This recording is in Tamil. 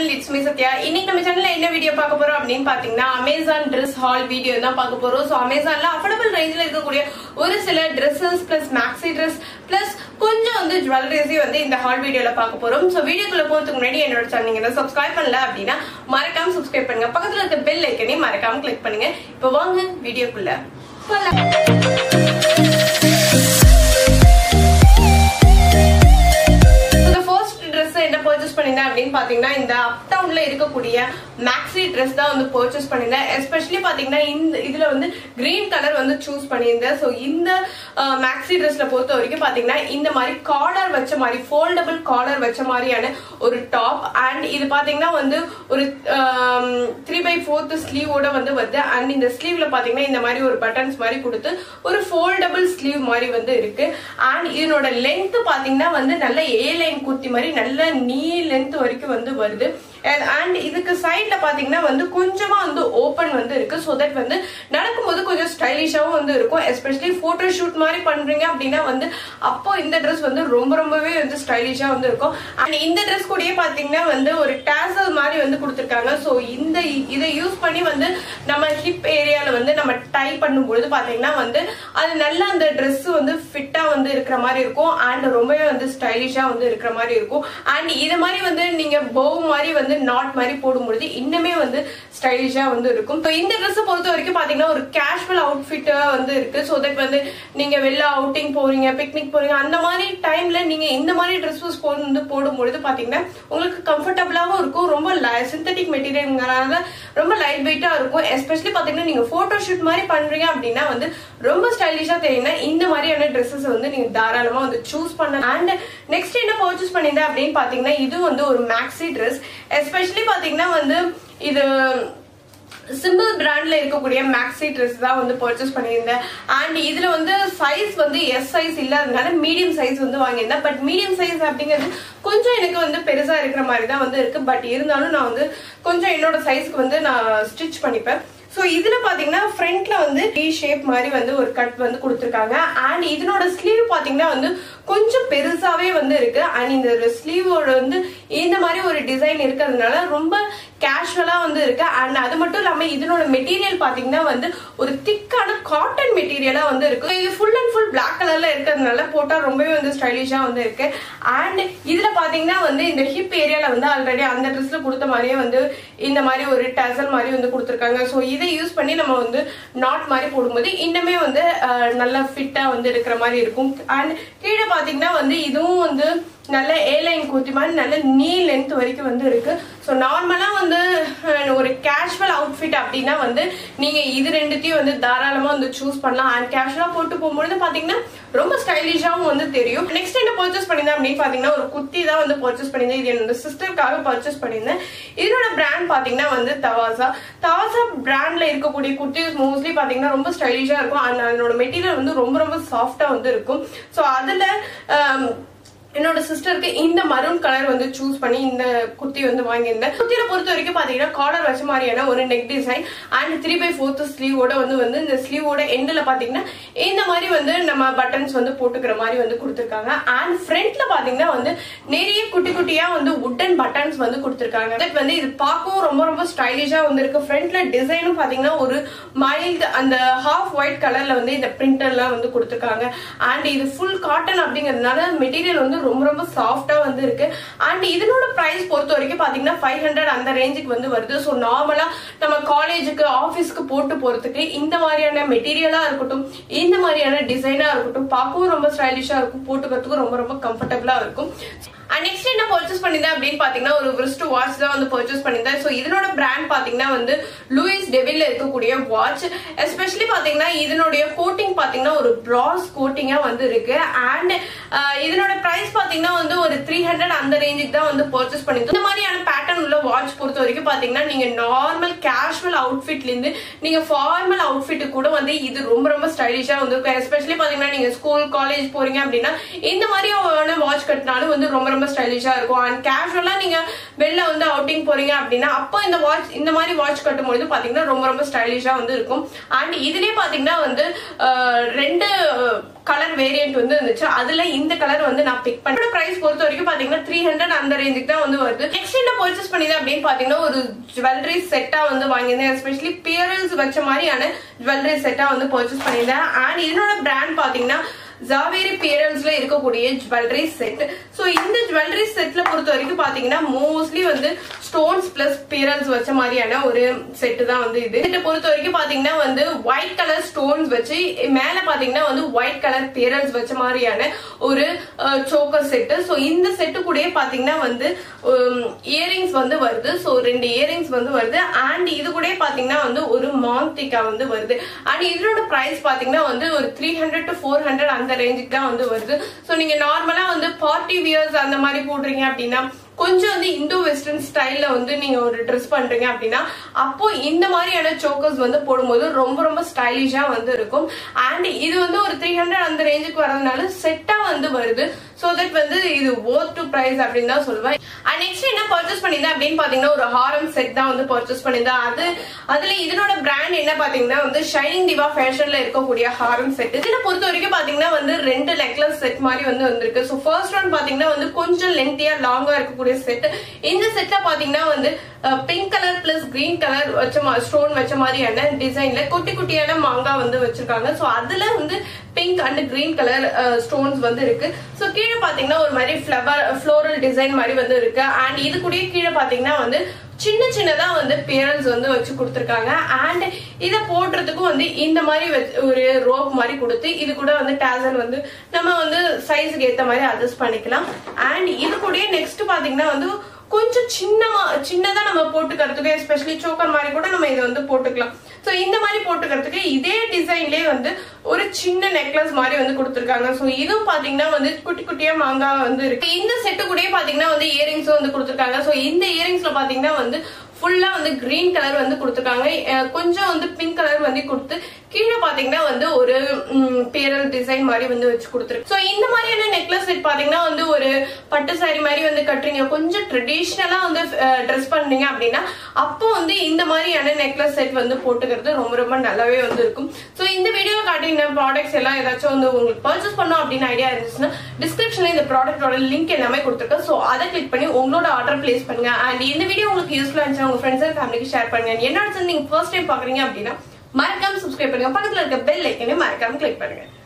சேனல் இட்ஸ் மீ சத்யா இன்னைக்கு நம்ம சேனல்ல என்ன வீடியோ பார்க்க போறோம் அப்படின்னு பாத்தீங்கன்னா அமேசான் ட்ரெஸ் ஹால் வீடியோ தான் பார்க்க போறோம் ஸோ அமேசான்ல அஃபோர்டபுள் ரேஞ்சில் இருக்கக்கூடிய ஒரு சில dresses plus maxi dress plus கொஞ்சம் வந்து ஜுவல்லரிஸையும் வந்து இந்த ஹால் வீடியோல பார்க்க போறோம் ஸோ வீடியோக்குள்ள போறதுக்கு முன்னாடி என்னோட சேனல் நீங்க சப்ஸ்கிரைப் பண்ணல அப்படின்னா மறக்காம சப்ஸ்கிரைப் பண்ணுங்க பக்கத்துல இருக்க பெல் ஐக்கனையும் மறக்காம கிளிக் பண்ணுங்க இப்போ வாங்க வீடியோக்குள்ள போலாம் இந்த ஃபர்ஸ்ட் ட்ரெஸ் என்ன பர்ச்சேஸ் பண்ணிருந்தேன் அப்படின்னு பாத்தீங்கன்னா இந்த அப் டவுன்ல இருக்கக்கூடிய மேக்ஸி ட்ரெஸ் தான் வந்து பர்ச்சேஸ் பண்ணியிருந்தேன் எஸ்பெஷலி பாத்தீங்கன்னா இந்த இதுல வந்து கிரீன் கலர் வந்து சூஸ் பண்ணியிருந்தேன் ஸோ இந்த மேக்ஸி ட்ரெஸ்ல பொறுத்த வரைக்கும் பாத்தீங்கன்னா இந்த மாதிரி காலர் வச்ச மாதிரி ஃபோல்டபிள் காலர் வச்ச மாதிரியான ஒரு டாப் அண்ட் இது பாத்தீங்கன்னா வந்து ஒரு த்ரீ பை ஃபோர்த் ஸ்லீவோட வந்து வருது அண்ட் இந்த ஸ்லீவ்ல பாத்தீங்கன்னா இந்த மாதிரி ஒரு பட்டன்ஸ் மாதிரி கொடுத்து ஒரு ஃபோல்டபிள் ஸ்லீவ் மாதிரி வந்து இருக்கு அண்ட் இதனோட லென்த் பாத்தீங்கன்னா வந்து நல்ல ஏ லைன் குர்த்தி மாதிரி நல்ல நீ லென்த் வரைக்கும் வந்து வருது அண்ட் இதுக்கு சைட்ல பாத்தீங்கன்னா வந்து கொஞ்சமா வந்து ஓப்பன் வந்து இருக்கு ஸோ தட் வந்து நடக்கும்போது கொஞ்சம் ஸ்டைலிஷாவும் வந்து இருக்கும் எஸ்பெஷலி போட்டோ ஷூட் மாதிரி பண்றீங்க அப்படின்னா வந்து அப்போ இந்த ட்ரெஸ் வந்து ரொம்ப ரொம்பவே வந்து ஸ்டைலிஷா வந்து இருக்கும் அண்ட் இந்த ட்ரெஸ் கூடயே பாத்தீங்கன்னா வந்து ஒரு டேசல் மாதிரி வந்து கொடுத்துருக்காங்க ஸோ இந்த இதை யூஸ் பண்ணி வந்து நம்ம ஹிப் ஏரியால வந்து நம்ம டை பண்ணும்பொழுது பாத்தீங்கன்னா வந்து அது நல்லா அந்த ட்ரெஸ் வந்து ஃபிட்டா வந்து இருக்கிற மாதிரி இருக்கும் அண்ட் ரொம்பவே வந்து ஸ்டைலிஷா வந்து இருக்கிற மாதிரி இருக்கும் அண்ட் இது மாதிரி வந்து நீங்க பவு மாதிரி வந்து நாட் மாதிரி போடும்பொழுது இன்னுமே வந்து ஸ்டைலிஷா வந்து இருக்கும் ஸோ இந்த ட்ரெஸ் பொறுத்த வரைக்கும் பாத்தீங்கன்னா ஒரு கேஷுவல் அவுட்ஃபிட்டா வந்து இருக்கு ஸோ தட் வந்து நீங்க வெளில அவுட்டிங் போறீங்க பிக்னிக் போறீங்க அந்த மாதிரி டைம்ல நீங்க இந்த மாதிரி ட்ரெஸ்ஸஸ் வந்து போடும்பொழுது பாத்தீங்கன்னா உங்களுக்கு கம்ஃபர்டபுளாகவும் இருக்கும் ரொம்ப சிந்தட்டிக் மெட்டீரியல்ங்கிறனால ரொம்ப லைட் வெயிட்டா இருக்கும் எஸ்பெஷலி பாத்தீங்கன்னா நீங்க போட்டோ ஷூட் மாதிரி பண்றீங்க அப்படின்னா வந்து ரொம்ப ஸ்டைலிஷா தெரியும்னா இந்த மாதிரியான ட்ரெஸ்ஸஸ் வந்து நீங்க தாராளமா வந்து சூஸ் பண்ணலாம் அண்ட் நெக்ஸ்ட் என்ன பர்ச்சேஸ் பண்ணியிருந்தேன் அப்படின்னு பாத்தீங்கன்னா இது வந்து ஒரு மேக்ஸி ட்ரெஸ் எஸ்பெஷலி பாத்தீங்கன்னா வந்து இது சிம்பிள் பிராண்ட்ல இருக்கக்கூடிய மேக்ஸி ட்ரெஸ் தான் வந்து பர்ச்சேஸ் பண்ணியிருந்தேன் அண்ட் இதுல வந்து சைஸ் வந்து எஸ் சைஸ் இல்லாததுனால மீடியம் சைஸ் வந்து வாங்கியிருந்தேன் பட் மீடியம் சைஸ் அப்படிங்கிறது கொஞ்சம் எனக்கு வந்து பெருசா இருக்கிற மாதிரி தான் வந்து இருக்கு பட் இருந்தாலும் நான் வந்து கொஞ்சம் என்னோட சைஸ்க்கு வந்து நான் ஸ்டிச் பண்ணிப்பேன் ஸோ இதுல பாத்தீங்கன்னா ஃப்ரண்ட்ல வந்து டி ஷேப் மாதிரி வந்து ஒரு கட் வந்து கொடுத்துருக்காங்க அண்ட் இதனோட ஸ்லீவ் பாத்தீங்கன்னா வந்து கொஞ்சம் பெருசாவே வந்து இருக்கு அண்ட் இந்த ஸ்லீவோட வந்து இந்த மாதிரி ஒரு டிசைன் இருக்கிறதுனால ரொம்ப கேஷுவலா வந்து இருக்கு அண்ட் அது மட்டும் இல்லாம இதனோட மெட்டீரியல் பாத்தீங்கன்னா வந்து ஒரு திக்கான காட்டன் மெட்டீரியலா வந்து இருக்கு இது ஃபுல் அண்ட் ஃபுல் பிளாக் கலர்ல இருக்கிறதுனால போட்டா ரொம்பவே வந்து ஸ்டைலிஷா வந்து இருக்கு அண்ட் இதுல பாத்தீங்கன்னா வந்து இந்த ஹிப் ஏரியால வந்து ஆல்ரெடி அந்த ட்ரெஸ்ல கொடுத்த மாதிரியே வந்து இந்த மாதிரி ஒரு டசல் மாதிரி வந்து கொடுத்துருக்காங்க ஸோ இதை யூஸ் பண்ணி நம்ம வந்து நாட் மாதிரி போடும்போது இன்னுமே வந்து நல்லா ஃபிட்டா வந்து இருக்கிற மாதிரி இருக்கும் அண்ட் கீழே பாத்தீங்கன்னா வந்து இதுவும் வந்து நல்ல ஏ லைன் குர்த்தி மாதிரி நல்ல நீ லென்த் வரைக்கும் வந்து இருக்கு ஸோ நார்மலா வந்து ஒரு கேஷுவல் அவுட்ஃபிட் அப்படின்னா வந்து நீங்க இது ரெண்டுத்தையும் வந்து தாராளமா வந்து சூஸ் பண்ணலாம் அண்ட் கேஷுவலா போட்டு போகும்பொழுது பாத்தீங்கன்னா ரொம்ப ஸ்டைலிஷாவும் வந்து தெரியும் நெக்ஸ்ட் என்ன பர்ச்சேஸ் பண்ணியிருந்தேன் அப்படின்னு பாத்தீங்கன்னா ஒரு குர்த்தி தான் வந்து பர்ச்சேஸ் பண்ணியிருந்தேன் இது என்னோட சிஸ்டருக்காக பர்ச்சேஸ் பண்ணியிருந்தேன் இதோட பிராண்ட் பாத்தீங்கன்னா வந்து தவாசா தவாசா பிராண்ட்ல இருக்கக்கூடிய குர்த்திஸ் மோஸ்ட்லி பாத்தீங்கன்னா ரொம்ப ஸ்டைலிஷா இருக்கும் அண்ட் அதனோட மெட்டீரியல் வந்து ரொம்ப ரொம்ப சாஃப்டா வந்து இருக்கும் ஸோ அதுல என்னோட சிஸ்டருக்கு இந்த மரூன் கலர் வந்து சூஸ் பண்ணி இந்த குர்த்தி வந்து வாங்கியிருந்தேன் குர்த்தியில பொறுத்த வரைக்கும் பாத்தீங்கன்னா காலர் வச்ச மாதிரியான ஒரு neck design and three by fourth ஸ்லீவோட வந்து வந்து இந்த ஸ்லீவோட எண்டில் பாத்தீங்கன்னா இந்த மாதிரி வந்து நம்ம பட்டன்ஸ் வந்து போட்டுக்கிற மாதிரி வந்து கொடுத்துருக்காங்க அண்ட் ஃப்ரண்ட்ல பாத்தீங்கன்னா வந்து நிறைய குட்டி குட்டியா வந்து உட்டன் பட்டன்ஸ் வந்து கொடுத்துருக்காங்க தட் வந்து இது பார்க்கவும் ரொம்ப ரொம்ப ஸ்டைலிஷா வந்து இருக்கு ஃப்ரண்ட்ல டிசைனும் பாத்தீங்கன்னா ஒரு மைல்டு அந்த ஹாஃப் ஒயிட் கலர்ல வந்து இந்த பிரிண்டர்லாம் வந்து கொடுத்துருக்காங்க அண்ட் இது ஃபுல் காட்டன் அப்படிங்கிறதுனால மெட்டீரியல் வந்து ரொம்ப ரொம்ப சாஃப்டா வந்து இருக்கு அண்ட் இதனோட பிரைஸ் பொறுத்த வரைக்கும் பாத்தீங்கன்னா ஃபைவ் ஹண்ட்ரட் அந்த ரேஞ்சுக்கு வந்து வருது ஸோ நார்மலா நம்ம காலேஜுக்கு ஆஃபீஸ்க்கு போட்டு போறதுக்கு இந்த மாதிரியான மெட்டீரியலா இருக்கட்டும் இந்த மாதிரியான டிசைனா இருக்கட்டும் பார்க்கவும் ரொம்ப ஸ்டைலிஷா இருக்கும் போட்டுக்கிறதுக்கும் ரொம்ப ரொம்ப கம்ஃபர்டபுளா இருக்கும் அண்ட் நெக்ஸ்ட் என்ன பர்ச்சேஸ் பண்ணியிருந்தேன் அப்படின்னு பாத்தீங்கன்னா ஒரு விஸ்ட் வாட்ச் தான் வந்து பர்ச்சேஸ் பண்ணியிருந்தேன் ஸோ இதனோட பிராண்ட் பாத்தீங்கன்னா வந்து லூயிஸ் டெவில்ல இருக்கக்கூடிய வாட்ச் எஸ்பெஷலி பாத்தீங்கன்னா இதனுடைய கோட்டிங் பாத்தீங்கன்னா ஒரு பிராஸ் கோட்டிங்கா வந்து இருக்கு அண்ட் இதனோட பிரைஸ் பாத்தீங்கன்னா வந்து ஒரு த்ரீ ஹண்ட்ரட் அந்த ரேஞ்சுக்கு தான் வந்து பர்ச்சேஸ் பண்ணிருந்தோம் இந்த மாதிரியான பேட்டர்ன் உள்ள வாட்ச் பொறுத்த வரைக்கும் பாத்தீங்கன்னா நீங்க நார்மல் கேஷுவல் அவுட்ஃபிட்ல இருந்து நீங்க ஃபார்மல் அவுட்ஃபிட் கூட வந்து இது ரொம்ப ரொம்ப ஸ்டைலிஷா வந்து இருக்கும் எஸ்பெஷலி பாத்தீங்கன்னா நீங்க ஸ்கூல் காலேஜ் போறீங்க அப்படின்னா இந்த மாதிரியான வாட்ச் கட்டினாலும் வந்து ரொம்ப ரொம்ப ஸ்டைலிஷா இருக்கும் அண்ட் கேஷுவலா நீங்க வெளில வந்து அவுட்டிங் போறீங்க அப்படின்னா அப்போ இந்த வாட்ச் இந்த மாதிரி வாட்ச் கட்டும்பொழுது பாத்தீங்கன்னா ரொம்ப ரொம்ப ஸ்டைலிஷா வந்து இருக்கும் அண்ட் இதுலயே பாத்தீங்கன்னா வந்து ரெண்டு கலர் வேரியன்ட் வந்து இருந்துச்சு அதுல இந்த கலர் வந்து நான் பிக் பண்ண பிரைஸ் பொறுத்த வரைக்கும் பாத்தீங்கன்னா த்ரீ ஹண்ட்ரட் அந்த ரேஞ்சுக்கு தான் வந்து வருது நெக்ஸ்ட் என்ன பர்ச்சேஸ் பண்ணிது அப்படின்னு பாத்தீங்கன்னா ஒரு ஜுவல்லரி செட்டா வந்து வாங்கியிருந்தேன் எஸ்பெஷலி பியரல்ஸ் வச்ச மாதிரியான ஜுவல்லரி செட்டா வந்து பர்ச்சேஸ் பண்ணியிருந்தேன் அண்ட் இதனோட பிராண்ட் பாத்தீங்கன்னா ஜாவேரி பேரல்ஸ்ல இருக்கக்கூடிய ஜுவல்லரி செட் சோ இந்த ஜுவல்லரி செட்ல பொறுத்த வரைக்கும் பாத்தீங்கன்னா மோஸ்ட்லி வந்து ஸ்டோன்ஸ் பிளஸ் பேரல்ஸ் வச்ச மாதிரியான ஒரு செட் தான் வந்து இது இதை பொறுத்த வரைக்கும் பாத்தீங்கன்னா வந்து ஒயிட் கலர் ஸ்டோன்ஸ் வச்சு மேல பாத்தீங்கன்னா வந்து ஒயிட் கலர் பேரல்ஸ் வச்ச மாதிரியான ஒரு சோக்கர் செட்டு சோ இந்த செட்டு கூடயே பாத்தீங்கன்னா வந்து இயரிங்ஸ் வந்து வருது சோ ரெண்டு இயரிங்ஸ் வந்து வருது அண்ட் இது கூட பாத்தீங்கன்னா வந்து ஒரு மாந்திகா வந்து வருது அண்ட் இதனோட பிரைஸ் பாத்தீங்கன்னா வந்து ஒரு three hundred to four hundred அந்த ரேஞ்சுக்கு தான் வந்து வருது சோ நீங்க நார்மலா வந்து பார்ட்டி வியர்ஸ் அந்த மாதிரி போடுறீங்க அப்படின்னா கொஞ்சம் வந்து இந்தோ வெஸ்டர்ன் ஸ்டைல்ல வந்து நீங்க ஒரு ட்ரெஸ் பண்றீங்க அப்படின்னா அப்போ இந்த மாதிரியான சோக்கர்ஸ் வந்து போடும்போது ரொம்ப ரொம்ப ஸ்டைலிஷா வந்து இருக்கும் அண்ட் இது வந்து ஒரு த்ரீ ஹண்ட்ரட் அந்த ரேஞ்சுக்கு வரதுனால செட்டா வந்து வருது சோ தட் வந்து இது ஓர் டு பிரைஸ் அப்படின்னு தான் சொல்லுவேன் அண்ட் நெக்ஸ்ட் என்ன பர்ச்சேஸ் பண்ணியிருந்தேன் அப்படின்னு பாத்தீங்கன்னா ஒரு ஹாரம் செட் தான் வந்து பர்ச்சேஸ் பண்ணியிருந்தேன் அது அதுல இதனோட பிராண்ட் என்ன பாத்தீங்கன்னா வந்து ஷைனிங் திவா ஃபேஷன்ல இருக்கக்கூடிய ஹாரம் செட் இதுல பொறுத்த வரைக்கும் பாத்தீங்கன்னா வந்து ரெண்டு நெக்லஸ் செட் மாதிரி வந்து வந்திருக்கு ஸோ ஃபர்ஸ்ட் ஒன் பாத்தீங்கன்னா வந்து கொஞ்சம் லென்த்தியா லாங்கா இருக்கக்கூடிய செட் இந்த செட்ல பாத்தீங்கன்னா வந்து pink colour plus green colour வச்ச ஸ்டோன் வச்ச மாதிரியான டிசைன்ல குட்டி குட்டியான மாங்காய் வந்து வச்சிருக்காங்க ஸோ அதுல வந்து pink and green colour stones வந்து இருக்கு ஸோ கீழே பாத்தீங்கன்னா ஒரு மாதிரி ஃபிளவர் ஃப்ளோரல் டிசைன் மாதிரி வந்து இருக்கு அண்ட் இது கூடயே கீழே பாத்தீங்கன்னா வந்து சின்ன சின்னதா வந்து பேரல்ஸ் வந்து வச்சு கொடுத்துருக்காங்க அண்ட் இதை போடுறதுக்கும் வந்து இந்த மாதிரி ஒரு ரோப் மாதிரி கொடுத்து இது கூட வந்து டேசல் வந்து நம்ம வந்து சைஸுக்கு ஏத்த மாதிரி அட்ஜஸ்ட் பண்ணிக்கலாம் அண்ட் இது கூடயே நெக்ஸ்ட் பாத்தீங்கன்னா வந்து கொஞ்சம் சின்னமா சின்னதா நம்ம போட்டுக்கிறதுக்கு எஸ்பெஷலி சோக்கர் மாதிரி கூட நம்ம இதை வந்து போட்டுக்கலாம் சோ இந்த மாதிரி போட்டுக்கிறதுக்கு இதே டிசைன்லயே வந்து ஒரு சின்ன நெக்லஸ் மாதிரி வந்து கொடுத்துருக்காங்க சோ இதுவும் பாத்தீங்கன்னா வந்து குட்டி குட்டியா மாங்காய் வந்து இருக்கு இந்த செட்டு கூடயே பாத்தீங்கன்னா வந்து இயரிங்ஸும் வந்து கொடுத்துருக்காங்க சோ இந்த இயரிங்ஸ்ல பாத்தீங்கன்னா வந்து ஃபுல்லா வந்து கிரீன் கலர் வந்து கொடுத்துருக்காங்க கொஞ்சம் வந்து பிங்க் கலர் வந்து கொடுத்து கீழே பாத்தீங்கன்னா வந்து ஒரு பேரல் டிசைன் மாதிரி வந்து வச்சு கொடுத்துருக்கு ஸோ இந்த மாதிரியான நெக்லஸ் செட் பாத்தீங்கன்னா வந்து ஒரு பட்டு சாரி மாதிரி வந்து கட்டுறீங்க கொஞ்சம் ட்ரெடிஷ்னலா வந்து ட்ரெஸ் பண்றீங்க அப்படின்னா அப்போ வந்து இந்த மாதிரியான நெக்லஸ் செட் வந்து போட்டுக்கிறது ரொம்ப ரொம்ப நல்லாவே வந்து இருக்கும் ஸோ இந்த வீடியோ காட்டின ப்ராடக்ட்ஸ் எல்லாம் ஏதாச்சும் வந்து உங்களுக்கு பர்ச்சேஸ் பண்ணோம் அப்படின்னு ஐடியா இருந்துச்சுன்னா டிஸ்கிரிப்ஷன்ல இந்த ப்ராடக்ட்டோட லிங்க் எல்லாமே கொடுத்துருக்கேன் ஸோ அதை கிளிக் பண்ணி உங்களோட ஆர்டர் பிளேஸ் பண்ணுங்க அண்ட் இந்த வீடியோ உங்களுக்கு யூஸ்ஃபுல்லா இருந்துச்சு உங்க ஃப்ரெண்ட்ஸ் அண்ட் ஃபேமிலிக்கு ஷேர் பண்ணுங்க என்னோட நீங்க ஃபர்ஸ்ட் டைம் பாக்குறீங்க அப்படின்னா மறக்காம சப்ஸ்கிரைப் பண்ணுங்க பக்கத்துல இருக்க பெல் ஐக்கனே மறக்காம கிளிக் பண்ணுங்க